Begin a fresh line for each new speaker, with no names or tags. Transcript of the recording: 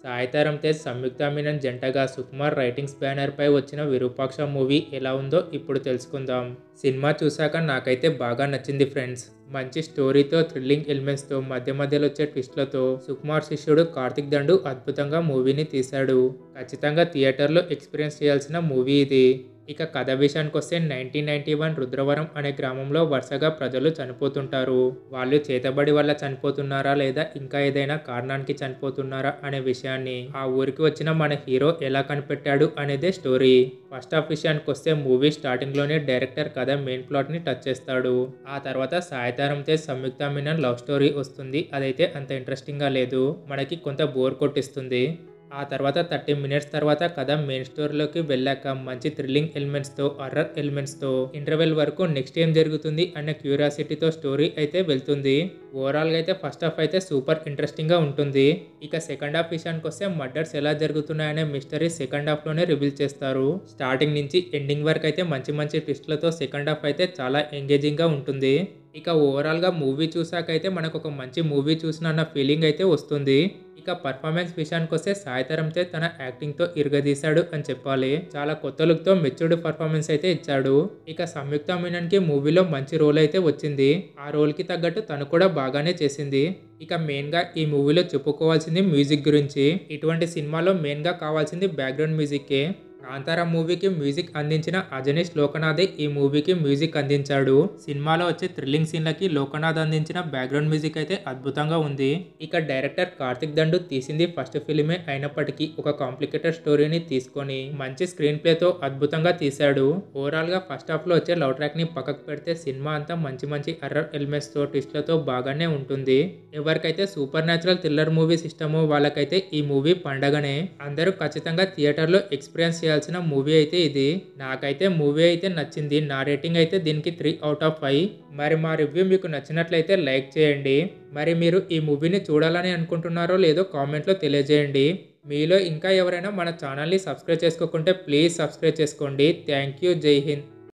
సాయితారం తేజ్ సంయుక్త మీనన్ జంటగా Sukumar writings banner పై వచ్చిన Virupaksha movie ఎలా ఉందో ఇప్పుడు తెలుసుకుందాం సినిమా చూశాక నాకైతే బాగా నచ్చింది ఫ్రెండ్స్ మంచి స్టోరీతో థ్రిల్లింగ్ ఎలిమెంట్స్తో మధ్య మధ్యలో వచ్చే ట్విస్ట్లతో సుకుమార్ శిష్యుడు కార్తిక్ దండు అద్భుతంగా మూవీని తీశాడు ఖచ్చితంగా థియేటర్లో ఎక్స్పీరియన్స్ చేయాల్సిన మూవీ ఇది ఇక కథ విషయానికి వస్తే నైన్టీన్ నైన్టీ వన్ రుద్రవరం అనే గ్రామంలో వరుసగా ప్రజలు చనిపోతుంటారు వాళ్ళు చేతబడి వల్ల చనిపోతున్నారా లేదా ఇంకా ఏదైనా కారణానికి చనిపోతున్నారా అనే విషయాన్ని ఆ ఊరికి వచ్చిన మన హీరో ఎలా కనిపెట్టాడు అనేదే స్టోరీ ఫస్ట్ హాఫ్ విషయానికి వస్తే మూవీ స్టార్టింగ్ లోనే డైరెక్టర్ కథ మెయిన్ ప్లాట్ ని టచ్ చేస్తాడు ఆ తర్వాత సాయితారం తేజ్ సంయుక్త మీనన్ లవ్ స్టోరీ వస్తుంది అదైతే అంత ఇంట్రెస్టింగ్ గా లేదు మనకి కొంత బోర్ కొట్టిస్తుంది ఆ తర్వాత థర్టీ మినిట్స్ తర్వాత కథ మెయిన్ స్టోరీలోకి వెళ్ళాక మంచి థ్రిల్లింగ్ ఎలిమెంట్స్తో అర్రర్ ఎలిమెంట్స్తో ఇంటర్వెల్ వరకు నెక్స్ట్ ఏం జరుగుతుంది అనే క్యూరియాసిటీతో స్టోరీ అయితే వెళ్తుంది ఓవరాల్గా అయితే ఫస్ట్ హాఫ్ అయితే సూపర్ ఇంట్రెస్టింగ్గా ఉంటుంది ఇక సెకండ్ హాఫ్ విషయానికి వస్తే మర్డర్స్ ఎలా జరుగుతున్నాయనే మిస్టరీ సెకండ్ హాఫ్లోనే రివీల్ చేస్తారు స్టార్టింగ్ నుంచి ఎండింగ్ వరకు అయితే మంచి మంచి ట్విస్ట్లతో సెకండ్ హాఫ్ అయితే చాలా ఎంగేజింగ్గా ఉంటుంది ఇక ఓవరాల్గా మూవీ చూసాకైతే మనకు ఒక మంచి మూవీ చూసిన అన్న ఫీలింగ్ అయితే వస్తుంది ఇక పర్ఫార్మెన్స్ విషయానికి వస్తే సాయితరం తేజ్ తన యాక్టింగ్ తో ఇరగదీశాడు అని చెప్పాలి చాలా కొత్త లుక్ తో మెచ్యూర్డ్ పర్ఫార్మెన్స్ అయితే ఇచ్చాడు ఇక సంయుక్త మీనన్ కి మూవీలో మంచి రోల్ అయితే వచ్చింది ఆ రోల్ కి తగ్గట్టు తను కూడా బాగానే చేసింది ఇక మెయిన్ గా ఈ మూవీలో చెప్పుకోవాల్సింది మ్యూజిక్ గురించి ఇటువంటి సినిమాలో మెయిన్ గా కావాల్సింది బ్యాక్గ్రౌండ్ మ్యూజిక్కే కాంతారా మూవీకి మ్యూజిక్ అందించిన అజనీష్ లోకనాథే ఈ మూవీకి మ్యూజిక్ అందించాడు సినిమాలో వచ్చే థ్రిల్లింగ్ సీన్లకి లోకనాథ్ అందించిన బ్యాక్గ్రౌండ్ మ్యూజిక్ అయితే అద్భుతంగా ఉంది ఇక డైరెక్టర్ కార్తిక్ దండు తీసింది ఫస్ట్ ఫిలిమే అయినప్పటికీ ఒక కాంప్లికేటెడ్ స్టోరీని తీసుకొని మంచి స్క్రీన్ ప్లేతో అద్భుతంగా తీశాడు ఓవరాల్ గా ఫస్ట్ హాఫ్ లో వచ్చే లవ్ ట్రాక్ ని పక్కకు పెడితే సినిమా అంతా మంచి మంచి అర్రర్ ఎలిమెంట్స్ తో ట్విస్ట్లతో బాగానే ఉంటుంది ఎవరికైతే సూపర్ న్యాచురల్ థ్రిల్లర్ మూవీస్ ఇష్టమో వాళ్ళకైతే ఈ మూవీ పండగనే అందరూ ఖచ్చితంగా థియేటర్లో ఎక్స్పీరియన్స్ చేయాల్సిన మూవీ అయితే ఇది నాకైతే మూవీ అయితే నచ్చింది నా రేటింగ్ అయితే దీనికి త్రీ అవుట్ ఆఫ్ ఫైవ్ మరి మా రివ్యూ మీకు నచ్చినట్లయితే లైక్ చేయండి మరి మీరు ఈ మూవీని చూడాలని అనుకుంటున్నారో లేదో కామెంట్లో తెలియజేయండి మీలో ఇంకా ఎవరైనా మన ఛానల్ని సబ్స్క్రైబ్ చేసుకోకుంటే ప్లీజ్ సబ్స్క్రైబ్ చేసుకోండి థ్యాంక్ యూ జై హింద్